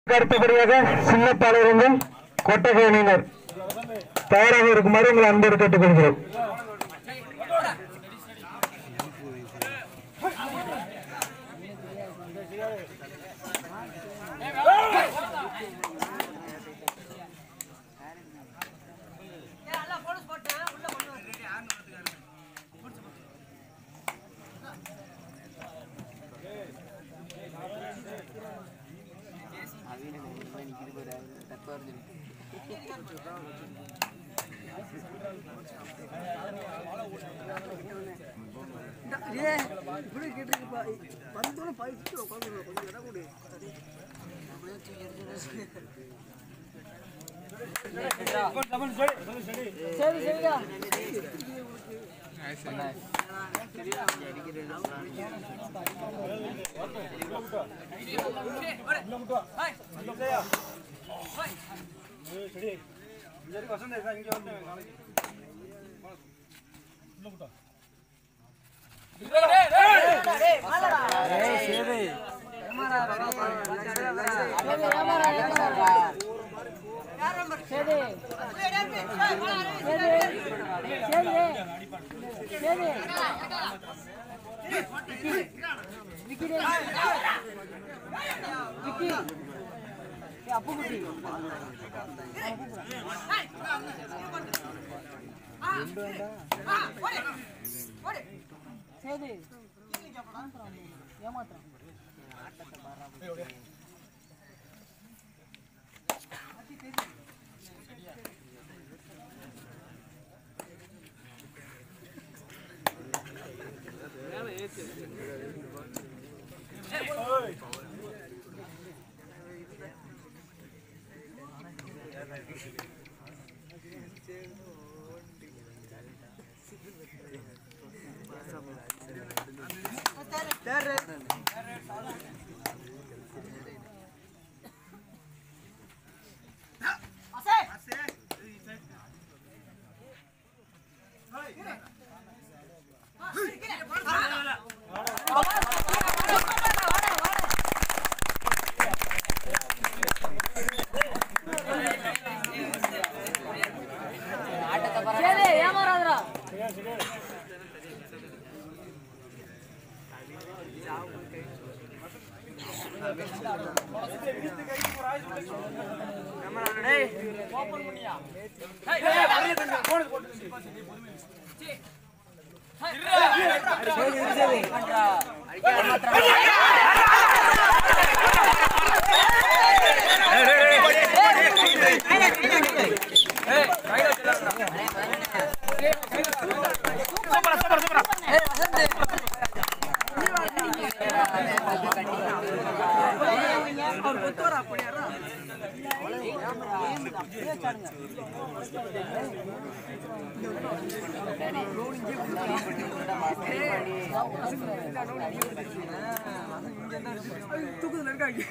அடுத்தபடியாக சின்னப்பாளையங்கள் கொட்டகை அணியினர் தயாராக இருக்குமாறு உங்களை அன்போடு கேட்டுக்கொள்கிறோம் இப்படி கேட்டு வந்தோட பயிற்சி உட்காந்து கொஞ்சம் இடம் கொடு சரி சரிடா சரி ஏமாத்திரம் சரி ஏமாறாதடா தூக்குதுல இருக்காங்க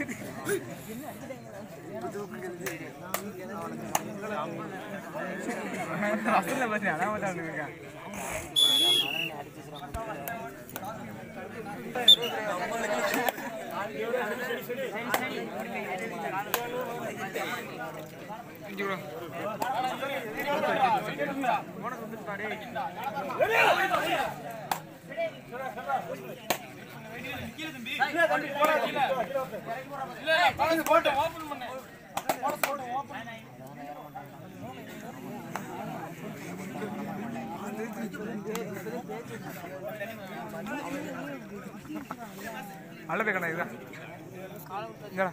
ಅಳ್ಳಬೇಕಣ್ಣ ಈಗ ಹಿಂಗಣ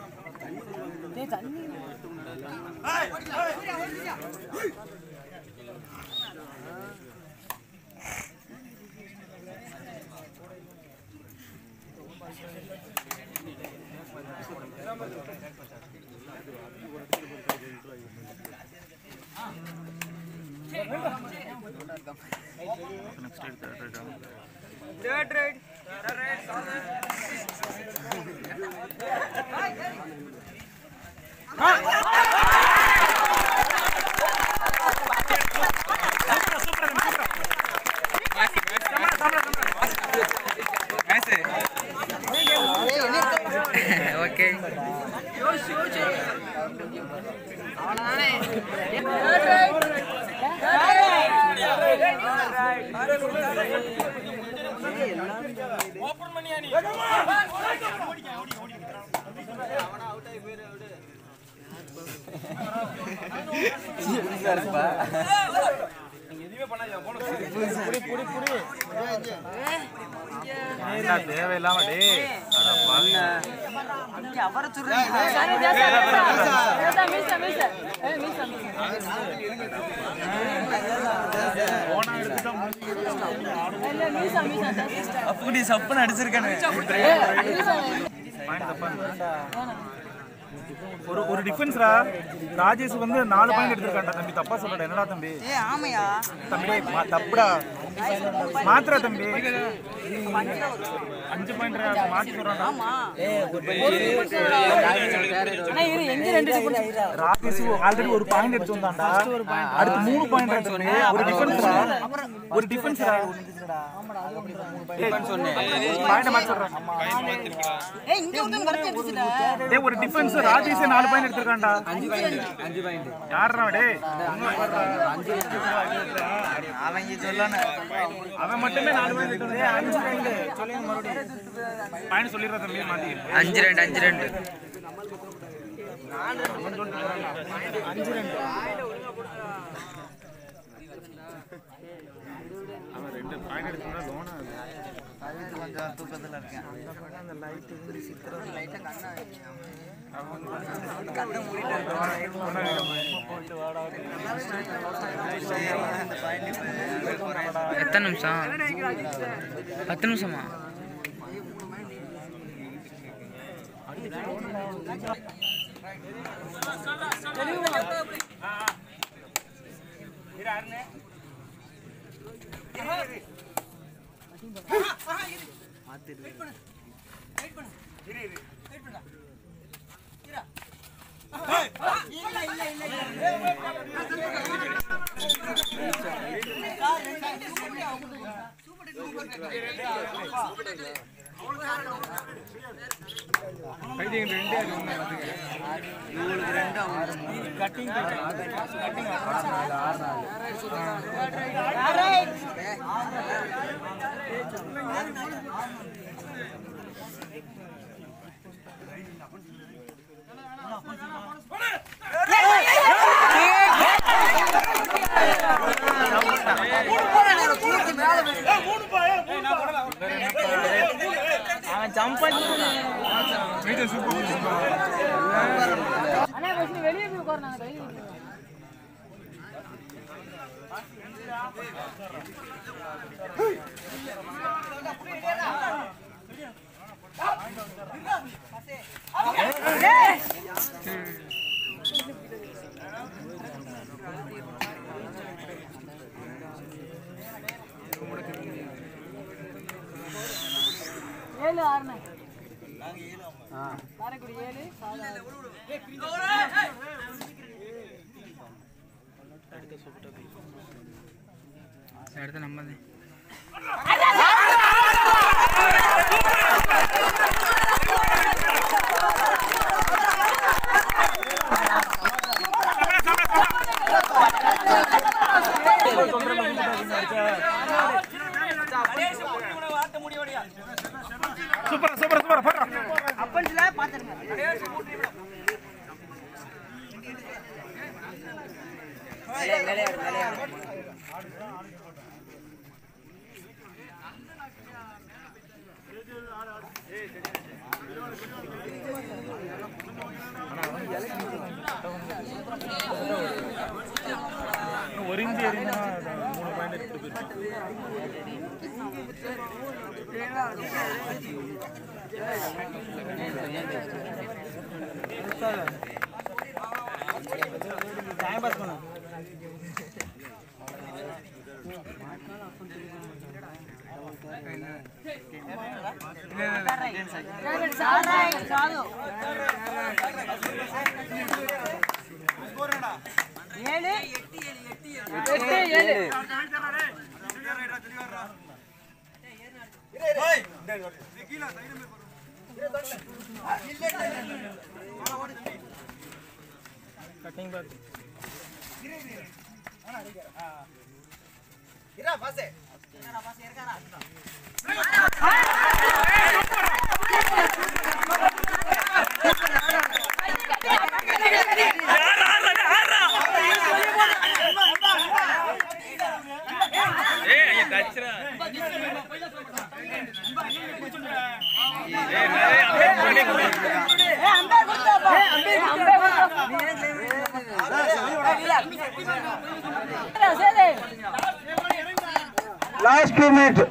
Third right. ಓಕೆ யோசிச்சு தேவையில்லாம டேய் அட பாருங்க அப்படி சப்புன்னு அடிச்சிருக்கானு ஒரு ஒரு டிஃபென்ஸ்ரா ராஜேஷ் வந்து நாலு பாயிண்ட் எடுத்திருக்கான்டா தம்பி தப்பா சொல்றடா என்னடா தம்பி ஏ ஆமையா தம்பி மா- தப்புடா மாத்திரா தம்பி அஞ்சு பாயிண்ட் மாத்தி சொல்றான்டா ராஜேஷ் ஆல்ரெடி ஒரு பாயிண்ட் எடுத்து வந்தான்டா அடுத்து மூணு பாயிண்ட் எடுத்து ஒரு டிஃபென்ஸ்ரா ஒரு டிஃபென்ஸ்ரா பாயிண்ட் மாத்தி சொல்றேன் ஏ இங்க ஒருத்தன் கரெக்ட் அடிச்சுடா டேய் ஒரு டிஃபென்ஸ் ராஜேஷ் நாலு பாயிண்ட் எடுத்திருக்கான்டா யாருடா டேய் அவங்க சொல்லணும் அவன் மட்டுமே நாலு பாயிண்ட் எடுத்து அஞ்சு பாயிண்ட் சொல்லுங்க மறுபடியும் பாயிண்ட் சொல்லிடுறா தம்பி மாத்தி அஞ்சு ரெண்டு அஞ்சு ரெண்டு அவன் ரெண்டு பாயிண்ட் எடுத்தா லோனா கொஞ்சம் தூக்கத்தில் இருக்கேன் எத்தனை நிமிஷம் பத்து நிமிஷமா அண்ணா கொஞ்சம் வெளியே போய் உட்காரு நாங்க கையில் ஏழு ஆறுண்ணே காரைக்குடி ஏழு அடுத்து நம்ம சூப்பரா சூப்பரா சூப்பரா போடுறா அப்பன்ஸ்ல பாத்துருங்க இன்னும் ஒரு இந்தி எறினா மூணு பாயிண்ட் எடுத்து போயிருக்கு சாது ஏழு எட்டு ஏழு லாஸ்ட் டூ மினிட்